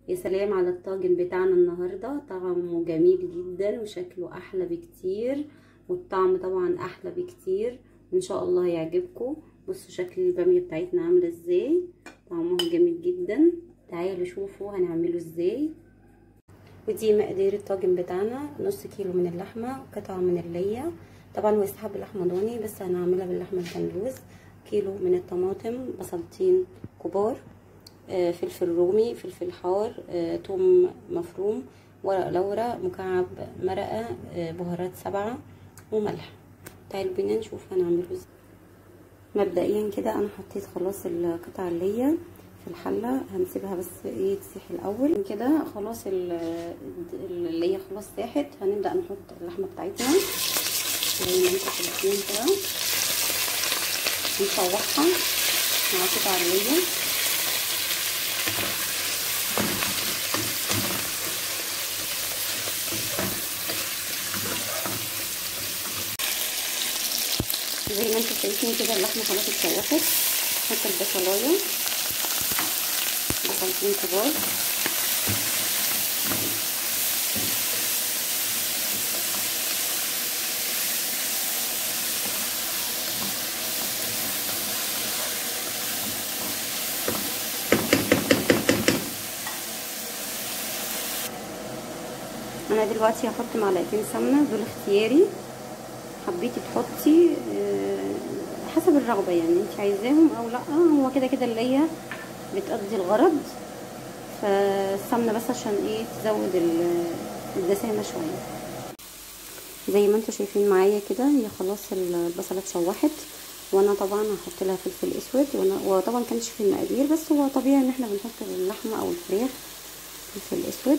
يا سلام على الطاجن بتاعنا النهاردة طعمه جميل جدا وشكله احلى بكتير والطعم طبعا احلى بكتير ان شاء الله يعجبكم بصوا شكل البامية بتاعتنا عاملة ازاي طعمها جميل جدا تعالوا شوفوا هنعمله ازاي ودي مقادير الطاجن بتاعنا نص كيلو من اللحمة قطعة من اللية طبعا هو يستحب اللحمة ضاني بس انا هعملها باللحمة الكندوز كيلو من الطماطم بصلتين كبار آه فلفل رومي فلفل حار آه توم مفروم ورق لورا مكعب مرقة آه بهارات سبعة وملح تعالوا بينا نشوف هنعمله ازاي مبدئيا كده انا حطيت خلاص القطع اللية في الحلة هنسيبها بس ايه تسيح الاول كده خلاص اللي هي خلاص ساحت هنبدأ نحط اللحمة بتاعتنا زي ما انتوا شايفين كده نشوحها مع قطع اللية زي ما انتوا شايفين كده اللحمة خلاص اتشوحت حط البصلاية بصلتين كبار انا دلوقتي هحط معلقتين سمنه دول اختياري حبيتي تحطي حسب الرغبه يعني انت عايزاهم او لا هو كده كده اللي هي بتقضي الغرض فالسمنه بس عشان ايه تزود الدسامه شويه زي ما انتوا شايفين معايا كده هي خلاص البصله اتشوحت وانا طبعا هحط لها فلفل اسود وانا وطبعا كانش في المقادير بس هو طبيعي ان احنا بنحط اللحمه او الفراخ فلفل اسود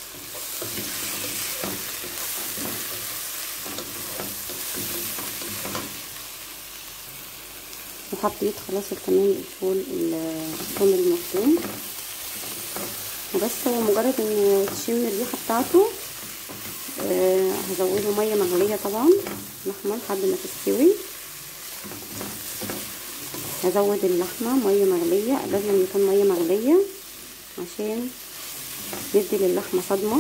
وحطيت خلاص كمان الفول الثوم المفروم وبس هو مجرد ان تشم الريحه بتاعته آه هزوده ميه مغليه طبعا اللحمه لحد ما تستوي هزود اللحمه ميه مغليه لازم يكون ميه مغليه عشان ندي للحمه صدمه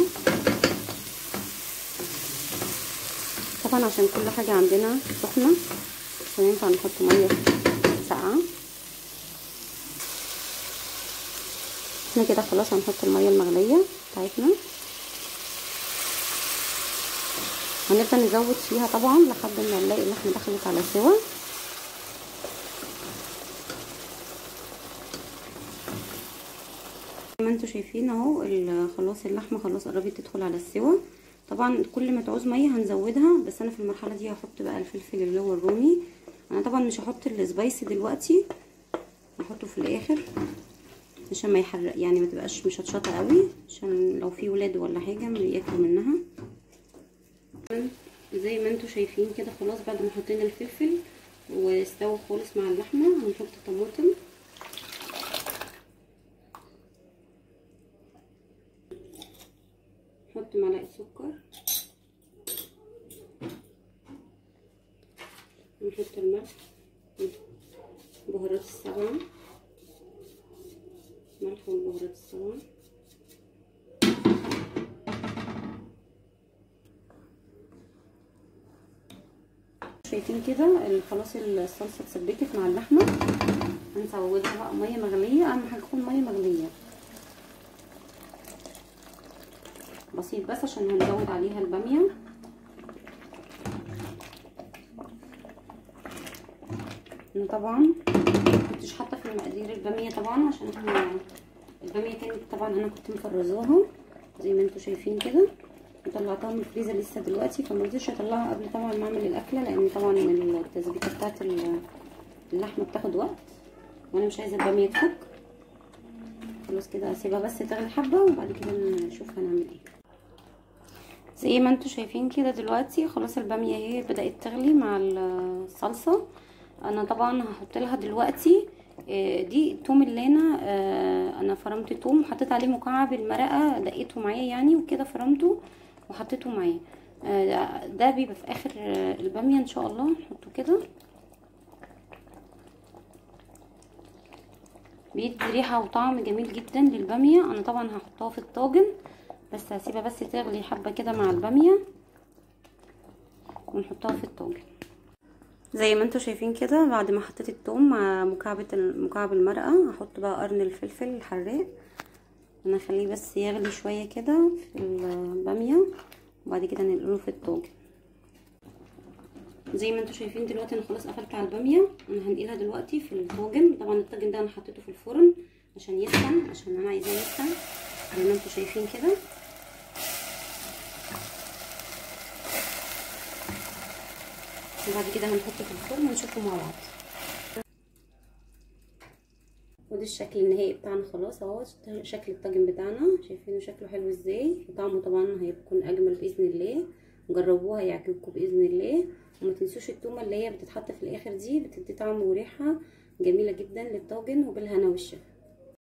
طبعا عشان كل حاجه عندنا سخنه مش هينفع نحط ميه ساقعه احنا كده خلاص هنحط الميه المغليه بتاعتنا هنبدا نزود فيها طبعا لحد ما نلاقي اللحمه دخلت على سوا زي ما انتوا شايفين اهو خلاص اللحمه خلاص قربت تدخل على السوا طبعا كل ما تعوز ميه هنزودها بس انا في المرحله دي هحط بقى الفلفل اللي هو الرومي انا طبعا مش هحط السبايسي دلوقتي هحطه في الاخر عشان ما يحرق يعني ما تبقاش مشطشطه قوي عشان لو في ولاد ولا حاجه ياكلوا منها زي ما انتوا شايفين كده خلاص بعد ما حطينا الفلفل واستوى خالص مع اللحمه هنحط الطماطم نحط معلقه سكر نحط الملح بهارات السبعة ملح والبهارات السبعة شايفين كده خلاص الصلصة اتسبكت مع اللحمة هنزودها بقى مية مغلية اهم حاجة تكون مية مغلية بسيط بس عشان هنزود عليها البامية انا طبعا كنتش حاطه في المقادير الباميه طبعا عشان احنا الباميه كانت طبعا انا كنت مفرزاها زي ما انتوا شايفين كده وطلعتها من الفريزر لسه دلوقتي فما رضيتش اطلعها قبل طبعا ما اعمل الاكله لان طبعا التسبيكه بتاعت اللحمه بتاخد وقت وانا مش عايزه الباميه تفك خلاص كده اسيبها بس تغلي حبه وبعد كده نشوف هنعمل ايه زي ما انتوا شايفين كده دلوقتي خلاص الباميه اهي بدات تغلي مع الصلصه انا طبعا هحط لها دلوقتي دي التوم اللي انا انا فرمت توم وحطيت عليه مكعب المرقه دقيته معايا يعني وكده فرمته وحطيته معايا ده بيبقى في اخر الباميه ان شاء الله نحطه كده بيدي ريحه وطعم جميل جدا للباميه انا طبعا هحطها في الطاجن بس هسيبها بس تغلي حبه كده مع الباميه ونحطها في الطاجن زي ما انتم شايفين كده بعد ما حطيت الثوم مع مكعبة مكعب المرقة هحط بقى قرن الفلفل الحراق انا اخليه بس يغلي شوية كده في البامية وبعد كده ننقله في الطاجن زي ما انتم شايفين دلوقتي انا خلاص قفلت على البامية انا هنقلها دلوقتي في الطاجن طبعا الطاجن ده انا حطيته في الفرن عشان يسخن عشان انا عايزاه يسخن زي ما انتم شايفين كده وبعد كده هنحطه في الفرن ونشوفه مع بعض وده الشكل النهائي بتاعنا خلاص اهو شكل الطاجن بتاعنا شايفينه شكله حلو ازاي وطعمه طبعا هيكون اجمل باذن الله جربوها هيعجبكم باذن الله وما تنسوش التومه اللي هي بتتحط في الاخر دي بتدي طعم وريحه جميله جدا للطاجن وبالهنا والشفا